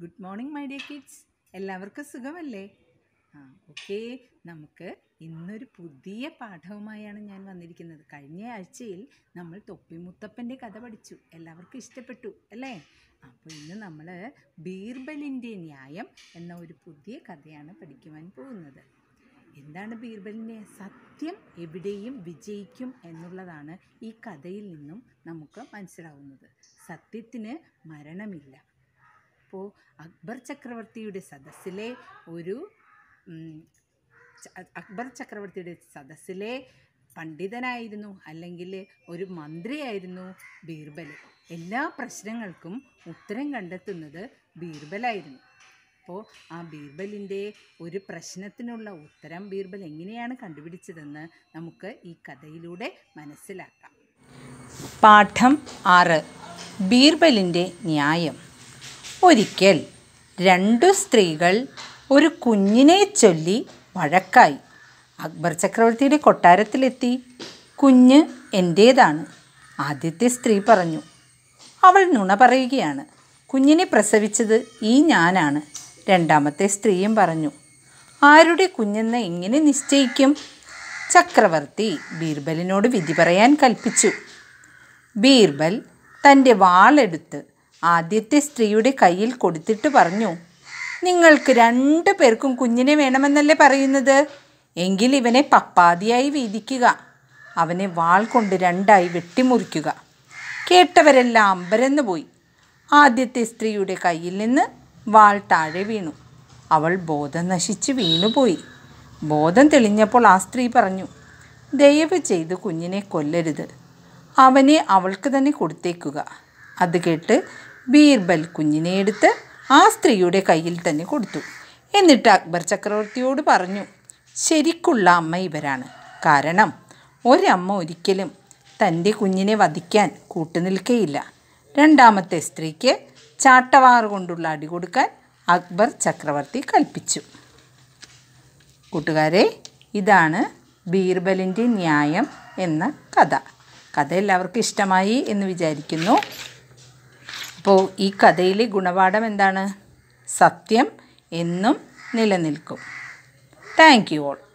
good morning my dear kids എല്ലാവർക്കും സുഖമല്ലേ ആ ഓക്കെ നമുക്ക് ഇന്നൊരു പുതിയ പാഠവുമായാണ് ഞാൻ വന്നിരിക്കുന്നത് കഴിഞ്ഞ ആഴ്ചയിൽ നമ്മൾ തൊപ്പിമുത്തപ്പൻ്റെ കഥ പഠിച്ചു എല്ലാവർക്കും ഇഷ്ടപ്പെട്ടു അല്ലേ അപ്പോൾ ഇന്ന് നമ്മൾ ബീർബലിൻ്റെ ന്യായം എന്ന ഒരു പുതിയ കഥയാണ് പഠിക്കുവാൻ പോകുന്നത് എന്താണ് ബീർബലിൻ്റെ സത്യം എവിടെയും വിജയിക്കും എന്നുള്ളതാണ് ഈ കഥയിൽ നിന്നും നമുക്ക് മനസ്സിലാവുന്നത് സത്യത്തിന് മരണമില്ല അപ്പോൾ അക്ബർ ചക്രവർത്തിയുടെ സദസ്സിലെ ഒരു ഉം, ച- അക്ബർ ചക്രവർത്തിയുടെ സദസ്സിലെ പണ്ഡിതനായിരുന്നു അല്ലെങ്കിൽ ഒരു മന്ത്രിയായിരുന്നു ബീർബൽ എല്ലാ പ്രശ്നങ്ങൾക്കും ഉത്തരം കണ്ടെത്തുന്നത് ബീർബലായിരുന്നു അപ്പോൾ ആ ബീർബലിൻ്റെ ഒരു പ്രശ്നത്തിനുള്ള ഉത്തരം ബീർബൽ എങ്ങനെയാണ് കണ്ടുപിടിച്ചതെന്ന് നമുക്ക് ഈ കഥയിലൂടെ മനസ്സിലാക്കാം പാഠം ആറ് ബീർബലിൻ്റെ ന്യായം ഒരിക്കൽ രണ്ടു സ്ത്രീകൾ ഒരു കുഞ്ഞിനെ ചൊല്ലി വഴക്കായി അക്ബർ ചക്രവർത്തിയുടെ കൊട്ടാരത്തിലെത്തി കുഞ്ഞ് എൻ്റേതാണ് ആദ്യത്തെ സ്ത്രീ പറഞ്ഞു അവൾ നുണ പറയുകയാണ് കുഞ്ഞിനെ പ്രസവിച്ചത് ഈ ഞാനാണ് രണ്ടാമത്തെ സ്ത്രീയും പറഞ്ഞു ആരുടെ കുഞ്ഞെന്ന് എങ്ങനെ നിശ്ചയിക്കും ചക്രവർത്തി ബീർബലിനോട് വിധി പറയാൻ കൽപ്പിച്ചു ബീർബൽ തൻ്റെ വാളെടുത്ത് ആദ്യത്തെ സ്ത്രീയുടെ കയ്യിൽ കൊടുത്തിട്ട് പറഞ്ഞു നിങ്ങൾക്ക് രണ്ടു പേർക്കും കുഞ്ഞിനെ വേണമെന്നല്ലേ പറയുന്നത് എങ്കിൽ ഇവനെ പപ്പാതിയായി വീതിക്കുക അവനെ വാൾ കൊണ്ട് രണ്ടായി വെട്ടിമുറിക്കുക കേട്ടവരെല്ലാം അമ്പരന്ന് പോയി ആദ്യത്തെ സ്ത്രീയുടെ കയ്യിൽ നിന്ന് വാൾ താഴെ വീണു അവൾ ബോധം നശിച്ച് വീണുപോയി ബോധം തെളിഞ്ഞപ്പോൾ ആ സ്ത്രീ പറഞ്ഞു ദയവ് ചെയ്ത് കുഞ്ഞിനെ കൊല്ലരുത് അവനെ അവൾക്ക് തന്നെ കൊടുത്തേക്കുക അത് കേട്ട് ബീർബൽ കുഞ്ഞിനെ എടുത്ത് ആ സ്ത്രീയുടെ കയ്യിൽ തന്നെ കൊടുത്തു എന്നിട്ട് അക്ബർ ചക്രവർത്തിയോട് പറഞ്ഞു ശരിക്കുള്ള അമ്മ ഇവരാണ് കാരണം ഒരമ്മ ഒരിക്കലും തൻ്റെ കുഞ്ഞിനെ വധിക്കാൻ കൂട്ടുനിൽക്കയില്ല രണ്ടാമത്തെ സ്ത്രീക്ക് ചാട്ടവാറ് കൊണ്ടുള്ള അടി കൊടുക്കാൻ അക്ബർ ചക്രവർത്തി കൽപ്പിച്ചു കൂട്ടുകാരെ ഇതാണ് ബീർബലിൻ്റെ ന്യായം എന്ന കഥ കഥ എല്ലാവർക്കും ഇഷ്ടമായി എന്ന് വിചാരിക്കുന്നു അപ്പോൾ ഈ കഥയിലെ ഗുണപാഠം എന്താണ് സത്യം എന്നും നിലനിൽക്കും താങ്ക് യു ഓൾ